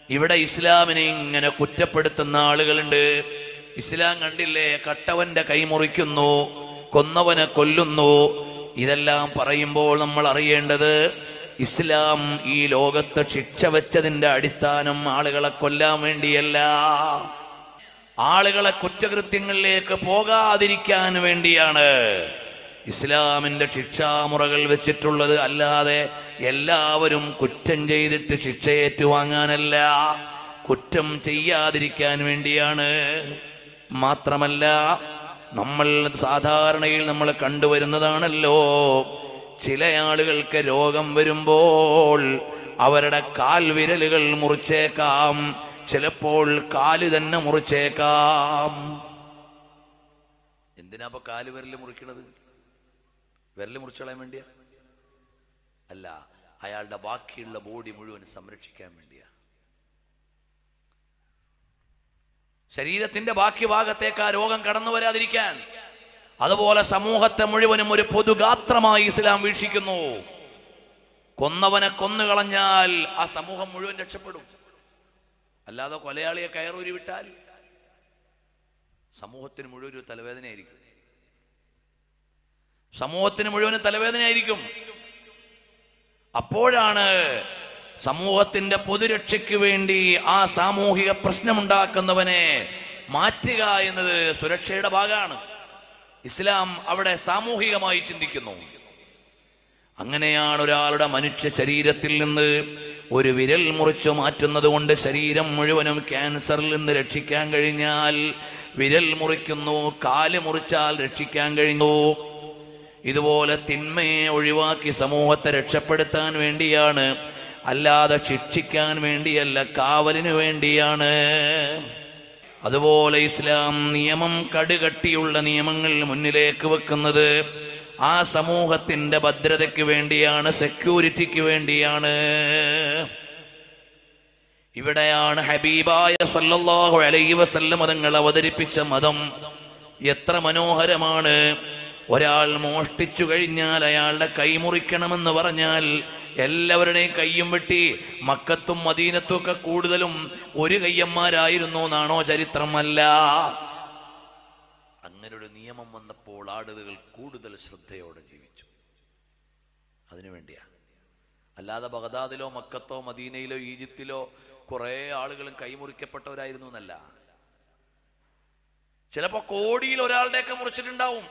ഇവിടെ ഇസ്ലാമിനെ ഇങ്ങനെ കുറ്റപ്പെടുത്തുന്ന ആളുകളുണ്ട് ഇസ്ലാം കണ്ടില്ലേ കട്ടവന്റെ കൈ മുറിക്കുന്നു കൊന്നവനെ കൊല്ലുന്നു ഇതെല്ലാം പറയുമ്പോൾ നമ്മൾ അറിയേണ്ടത് ഇസ്ലാം ഈ ലോകത്ത് ശിക്ഷ വെച്ചതിന്റെ അടിസ്ഥാനം ആളുകളെ കൊല്ലാൻ വേണ്ടിയല്ല ആളുകളെ കുറ്റകൃത്യങ്ങളിലേക്ക് പോകാതിരിക്കാൻ വേണ്ടിയാണ് ഇസ്ലാമിന്റെ ശിക്ഷാമുറകൾ വെച്ചിട്ടുള്ളത് അല്ലാതെ എല്ലാവരും കുറ്റം ചെയ്തിട്ട് ശിക്ഷ ഏറ്റുവാങ്ങാനല്ല കുറ്റം ചെയ്യാതിരിക്കാൻ വേണ്ടിയാണ് മാത്രമല്ല നമ്മൾ സാധാരണയിൽ നമ്മൾ കണ്ടുവരുന്നതാണല്ലോ ചില ആളുകൾക്ക് രോഗം വരുമ്പോൾ അവരുടെ കാൽ വിരലുകൾ മുറിച്ചേക്കാം ചിലപ്പോൾ കാല് തന്നെ മുറിച്ചേക്കാം എന്തിനാ അപ്പൊ കാല് വിരല് മുറിക്കണത് വിരല് മുറിച്ചോളാൻ വേണ്ടിയാ അല്ല അയാളുടെ ബാക്കിയുള്ള ബോഡി മുഴുവൻ സംരക്ഷിക്കാൻ വേണ്ടിയാ ശരീരത്തിന്റെ ബാക്കി ഭാഗത്തേക്ക് ആ രോഗം കടന്നു വരാതിരിക്കാൻ അതുപോലെ സമൂഹത്തെ മുഴുവനും ഒരു പൊതുഗാത്രമായി ഇസ്ലാം വീക്ഷിക്കുന്നു കൊന്നവനെ കൊന്നുകളഞ്ഞാൽ ആ സമൂഹം മുഴുവൻ രക്ഷപ്പെടും അല്ലാതെ കൊലയാളിയെ കയറൂരി വിട്ടാൽ സമൂഹത്തിന് മുഴുവൻ ഒരു തലവേദനയായിരിക്കും സമൂഹത്തിന് മുഴുവൻ തലവേദനയായിരിക്കും അപ്പോഴാണ് സമൂഹത്തിന്റെ പൊതുരക്ഷയ്ക്ക് വേണ്ടി ആ സാമൂഹിക പ്രശ്നമുണ്ടാക്കുന്നവനെ മാറ്റുക എന്നത് സുരക്ഷയുടെ ഭാഗമാണ് ഇസ്ലാം അവിടെ സാമൂഹികമായി ചിന്തിക്കുന്നു അങ്ങനെയാണ് ഒരാളുടെ മനുഷ്യ ശരീരത്തിൽ നിന്ന് ഒരു വിരൽ മുറിച്ചു മാറ്റുന്നത് കൊണ്ട് ശരീരം മുഴുവനും ക്യാൻസറിൽ നിന്ന് രക്ഷിക്കാൻ കഴിഞ്ഞാൽ വിരൽ മുറിക്കുന്നു കാല് മുറിച്ചാൽ രക്ഷിക്കാൻ കഴിഞ്ഞു ഇതുപോലെ തിന്മയെ ഒഴിവാക്കി സമൂഹത്തെ രക്ഷപ്പെടുത്താൻ വേണ്ടിയാണ് അല്ലാതെ ശിക്ഷിക്കാൻ വേണ്ടിയല്ല കാവലിന് വേണ്ടിയാണ് അതുപോലെ ഇസ്ലാം നിയമം കടുകട്ടിയുള്ള നിയമങ്ങൾ മുന്നിലേക്ക് വെക്കുന്നത് ആ സമൂഹത്തിന്റെ ഭദ്രതയ്ക്ക് വേണ്ടിയാണ് സെക്യൂരിറ്റിക്ക് വേണ്ടിയാണ് ഇവിടെയാണ് ഹബീബായ സല്ലല്ലാഹു അലൈഹി വസല്ലം മതങ്ങൾ അവതരിപ്പിച്ച മതം എത്ര മനോഹരമാണ് ഒരാൾ മോഷ്ടിച്ചു കഴിഞ്ഞാൽ അയാളുടെ കൈ മുറിക്കണമെന്ന് പറഞ്ഞാൽ എല്ലാവരുടെയും കയ്യും വെട്ടി മക്കത്തും മദീനത്തും ഒക്കെ കൂടുതലും ഒരു കയ്യന്മാരായിരുന്നു എന്നാണോ ചരിത്രമല്ല അങ്ങനെ ഒരു നിയമം വന്നപ്പോൾ ആടുകൾ കൂടുതൽ ശ്രദ്ധയോടെ ജീവിച്ചു അതിനു വേണ്ടിയാ അല്ലാതെ ബഗദാദിലോ മക്കത്തോ മദീനയിലോ ഈജിപ്തിലോ കുറെ ആളുകളും കൈമുറിക്കപ്പെട്ടവരായിരുന്നു എന്നല്ല ചിലപ്പോ കോടിയിൽ ഒരാളുടെയൊക്കെ മുറിച്ചിട്ടുണ്ടാവും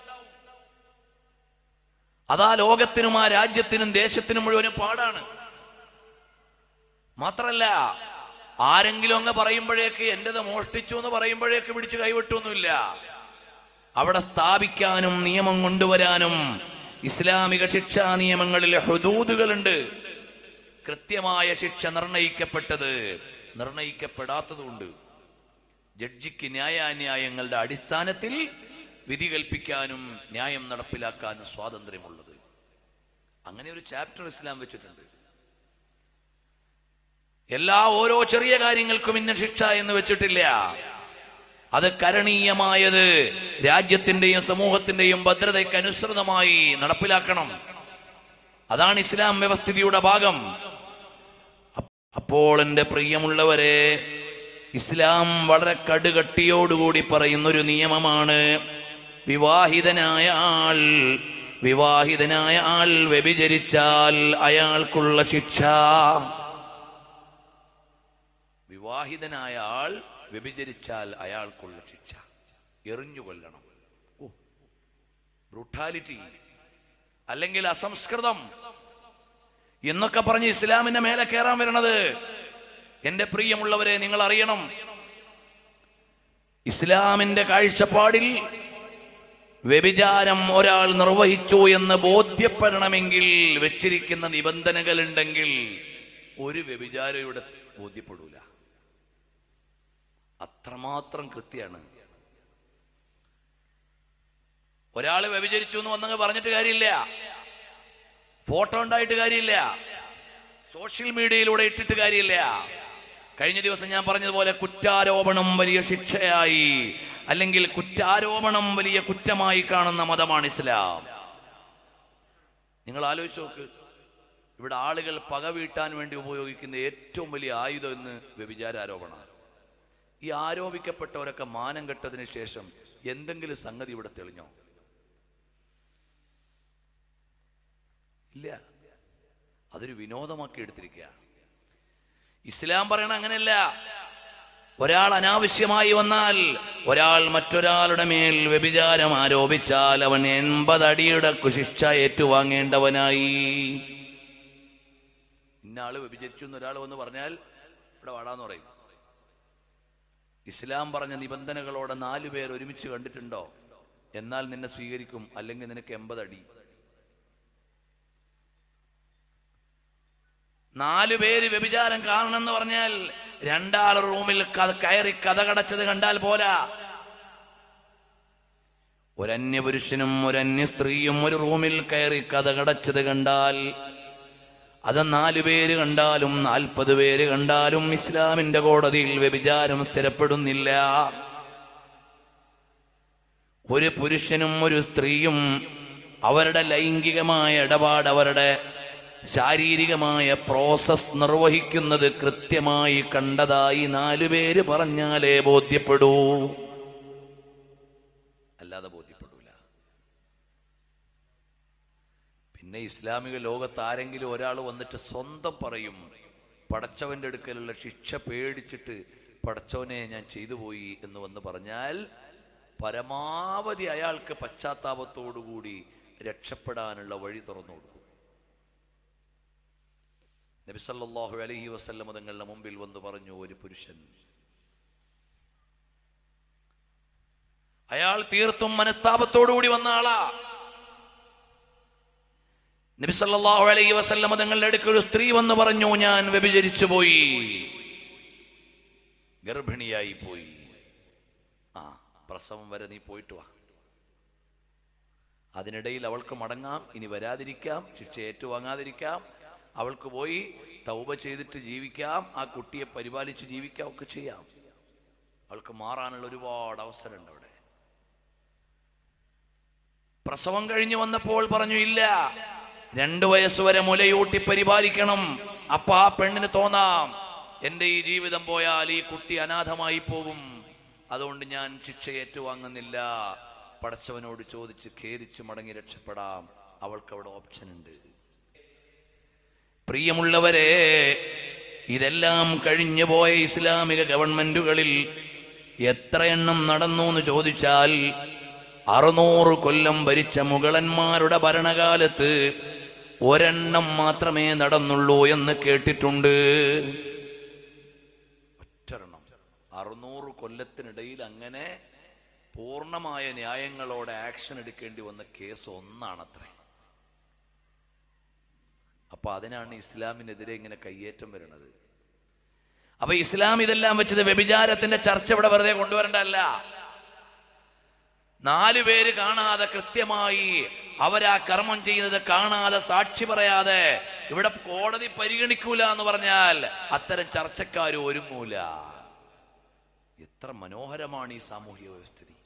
അതാ ലോകത്തിനും ആ രാജ്യത്തിനും ദേശത്തിനും മുഴുവനും പാടാണ് മാത്രല്ല ആരെങ്കിലും അങ്ങ് പറയുമ്പോഴേക്ക് എന്റേത് മോഷ്ടിച്ചു എന്ന് പറയുമ്പോഴേക്ക് പിടിച്ച് കൈവിട്ടൊന്നുമില്ല അവിടെ സ്ഥാപിക്കാനും നിയമം കൊണ്ടുവരാനും ഇസ്ലാമിക ശിക്ഷാ നിയമങ്ങളിൽ ഹുദൂദുകളുണ്ട് കൃത്യമായ ശിക്ഷ നിർണയിക്കപ്പെട്ടത് നിർണയിക്കപ്പെടാത്തതുണ്ട് ജഡ്ജിക്ക് ന്യായാന്യായങ്ങളുടെ അടിസ്ഥാനത്തിൽ വിധി കൽപ്പിക്കാനും ന്യായം നടപ്പിലാക്കാനും സ്വാതന്ത്ര്യമുള്ളത് അങ്ങനെ ഒരു ചാപ്റ്റർ ഇസ്ലാം വെച്ചിട്ടുണ്ട് എല്ലാ ഓരോ ചെറിയ കാര്യങ്ങൾക്കും ഇന്ന ശിക്ഷ എന്ന് വെച്ചിട്ടില്ല അത് കരണീയമായത് രാജ്യത്തിന്റെയും സമൂഹത്തിന്റെയും ഭദ്രതയ്ക്ക് അനുസൃതമായി നടപ്പിലാക്കണം അതാണ് ഇസ്ലാം വ്യവസ്ഥിതിയുടെ ഭാഗം അ- അപ്പോൾ എൻ്റെ പ്രിയമുള്ളവരെ ഇസ്ലാം വളരെ കടുകട്ടിയോടുകൂടി പറയുന്നൊരു നിയമമാണ് വിവാഹിതനായ ആൾ വിവാഹിതനായ ആൾ വ്യഭിചരിച്ചാൽ അയാൾക്കുള്ള ശിക്ഷ വിവാഹിതനായ ആൾ വ്യഭിചരിച്ചാൽ അയാൾക്കുള്ള ശിക്ഷ എറിഞ്ഞു കൊല്ലണം ഓ ബ്രൂട്ടാലിറ്റി അല്ലെങ്കിൽ അസംസ്കൃതം എന്നൊക്കെ പറഞ്ഞ് ഇസ്ലാമിന്റെ മേലെ കയറാൻ വരണത് എന്റെ പ്രിയമുള്ളവരെ നിങ്ങൾ അറിയണം ഇസ്ലാമിന്റെ കാഴ്ചപ്പാടിൽ വ്യഭിചാരം ഒരാൾ നിർവഹിച്ചു എന്ന് ബോധ്യപ്പെടണമെങ്കിൽ വെച്ചിരിക്കുന്ന നിബന്ധനകൾ ഉണ്ടെങ്കിൽ ഒരു വ്യഭിചാരം ഇവിടെ ബോധ്യപ്പെടൂല അത്രമാത്രം കൃത്യാണ് ഒരാൾ വ്യഭിചരിച്ചു എന്ന് വന്നങ്ങ് പറഞ്ഞിട്ട് കാര്യമില്ല ഫോട്ടോ ഉണ്ടായിട്ട് കാര്യമില്ല സോഷ്യൽ മീഡിയയിലൂടെ ഇട്ടിട്ട് കാര്യമില്ല കഴിഞ്ഞ ദിവസം ഞാൻ പറഞ്ഞതുപോലെ കുറ്റാരോപണം വലിയ ശിക്ഷയായി അല്ലെങ്കിൽ കുറ്റാരോപണം വലിയ കുറ്റമായി കാണുന്ന മതമാണ് ഇസ്ലാം നിങ്ങൾ ആലോചിച്ച് നോക്ക് ഇവിടെ ആളുകൾ പക വീട്ടാൻ വേണ്ടി ഉപയോഗിക്കുന്ന ഏറ്റവും വലിയ ആയുധം എന്ന് വ്യഭിചാരോപണമാണ് ഈ ആരോപിക്കപ്പെട്ടവരൊക്കെ മാനം കെട്ടതിന് ശേഷം എന്തെങ്കിലും സംഗതി ഇവിടെ തെളിഞ്ഞോ ഇല്ല അതൊരു വിനോദമാക്കി എടുത്തിരിക്കുക ഇസ്ലാം പറയണ അങ്ങനെയല്ല ഒരാൾ അനാവശ്യമായി വന്നാൽ ഒരാൾ മറ്റൊരാളുടെ മേൽ വ്യഭിചാരം ആരോപിച്ചാൽ അവൻ എൺപത് അടിയുടെ ശിക്ഷ ഏറ്റുവാങ്ങേണ്ടവനായി ഇന്നയാള് വ്യഭിചരിച്ചു എന്ന് ഒരാൾ വന്ന് പറഞ്ഞാൽ ഇവിടെ വാടാന്ന് പറയും ഇസ്ലാം പറഞ്ഞ നിബന്ധനകളോടെ നാലു പേർ ഒരുമിച്ച് കണ്ടിട്ടുണ്ടോ എന്നാൽ നിന്നെ സ്വീകരിക്കും അല്ലെങ്കിൽ നിനക്ക് എൺപത് അടി നാലു പേര് വ്യഭിചാരം കാണണം എന്ന് പറഞ്ഞാൽ രണ്ടാൾ റൂമിൽ ക- കയറി കഥ കടച്ചത് കണ്ടാൽ പോരാ ഒരന്യ പുരുഷനും ഒരന്യ സ്ത്രീയും ഒരു റൂമിൽ കയറി കഥ കടച്ചത് കണ്ടാൽ അത് നാലു പേര് കണ്ടാലും നാൽപ്പത് പേര് കണ്ടാലും ഇസ്ലാമിന്റെ കോടതിയിൽ വ്യഭിചാരം സ്ഥിരപ്പെടുന്നില്ല ഒരു പുരുഷനും ഒരു സ്ത്രീയും അവരുടെ ലൈംഗികമായ ഇടപാട് അവരുടെ ശാരീരികമായ പ്രോസസ് നിർവഹിക്കുന്നത് കൃത്യമായി കണ്ടതായി നാലുപേര് പറഞ്ഞാലേ ബോധ്യപ്പെടൂ അല്ലാതെ ബോധ്യപ്പെടൂല പിന്നെ ഇസ്ലാമിക ലോകത്ത് ആരെങ്കിലും ഒരാൾ വന്നിട്ട് സ്വന്തം പറയും പടച്ചവന്റെ അടുക്കലുള്ള ശിക്ഷ പേടിച്ചിട്ട് പടച്ചവനെ ഞാൻ ചെയ്തു പോയി എന്ന് വന്ന് പറഞ്ഞാൽ പരമാവധി അയാൾക്ക് പശ്ചാത്താപത്തോടുകൂടി രക്ഷപ്പെടാനുള്ള വഴി തുറന്നു കൊടുക്കും നബിസല്ലാഹു അലൈഹി വസല്ലം തങ്ങളുടെ മുമ്പിൽ വന്ന് പറഞ്ഞു ഒരു പുരുഷൻ അയാൾ തീർത്തും മനസ്താപത്തോടുകൂടി വന്ന ആളാ നബി സല്ലല്ലാഹു അലൈഹി വസല്ലം തങ്ങളുടെ അടുക്കൽ ഒരു സ്ത്രീ വന്ന് പറഞ്ഞു ഞാൻ വ്യഭിചരിച്ചു പോയി ഗർഭിണിയായി പോയി ആ പ്രസവം വരെ നീ പോയിട്ട് വാ അതിനിടയിൽ അവൾക്ക് മടങ്ങാം ഇനി വരാതിരിക്കാം ശിക്ഷ ഏറ്റുവാങ്ങാതിരിക്കാം അവൾക്ക് പോയി തൗബ ചെയ്തിട്ട് ജീവിക്കാം ആ കുട്ടിയെ പരിപാലിച്ച് ജീവിക്കാം ഒക്കെ ചെയ്യാം അവൾക്ക് മാറാനുള്ള ഒരുപാട് അവസരമുണ്ട് അവിടെ പ്രസവം കഴിഞ്ഞു വന്നപ്പോൾ പറഞ്ഞു ഇല്ല രണ്ടു വയസ്സുവരെ മുലയൂട്ടി പരിപാലിക്കണം അപ്പൊ ആ പെണ്ണിന് തോന്നാം എന്റെ ഈ ജീവിതം പോയാൽ ഈ കുട്ടി അനാഥമായി പോകും അതുകൊണ്ട് ഞാൻ ശിക്ഷ ഏറ്റുവാങ്ങുന്നില്ല പടച്ചവനോട് ചോദിച്ച് ഖേദിച്ച് മടങ്ങി രക്ഷപ്പെടാം അവൾക്ക് അവിടെ ഓപ്ഷൻ ഉണ്ട് പ്രിയമുള്ളവരെ ഇതെല്ലാം കഴിഞ്ഞു പോയ ഇസ്ലാമിക ഗവൺമെന്റുകളിൽ എത്ര എണ്ണം നടന്നു എന്ന് ചോദിച്ചാൽ അറുന്നൂറ് കൊല്ലം ഭരിച്ച മുഗളന്മാരുടെ ഭരണകാലത്ത് ഒരെണ്ണം മാത്രമേ നടന്നുള്ളൂ എന്ന് കേട്ടിട്ടുണ്ട് ഒറ്റെണ്ണം അറുന്നൂറ് കൊല്ലത്തിനിടയിൽ അങ്ങനെ പൂർണ്ണമായ ന്യായങ്ങളോടെ ആക്ഷൻ എടുക്കേണ്ടി വന്ന കേസ് ഒന്നാണത്രേ അപ്പൊ അതിനാണ് ഇസ്ലാമിനെതിരെ ഇങ്ങനെ കയ്യേറ്റം വരുന്നത് അപ്പൊ ഇസ്ലാം ഇതെല്ലാം വെച്ചത് വ്യഭിചാരത്തിന്റെ ചർച്ച ഇവിടെ വെറുതെ കൊണ്ടുവരേണ്ടല്ല നാലു പേര് കാണാതെ കൃത്യമായി അവരാ കർമ്മം ചെയ്യുന്നത് കാണാതെ സാക്ഷി പറയാതെ ഇവിടെ കോടതി പരിഗണിക്കൂല എന്ന് പറഞ്ഞാൽ അത്തരം ചർച്ചക്കാർ ഒരുങ്ങൂല എത്ര മനോഹരമാണ് ഈ സാമൂഹിക വ്യവസ്ഥിതി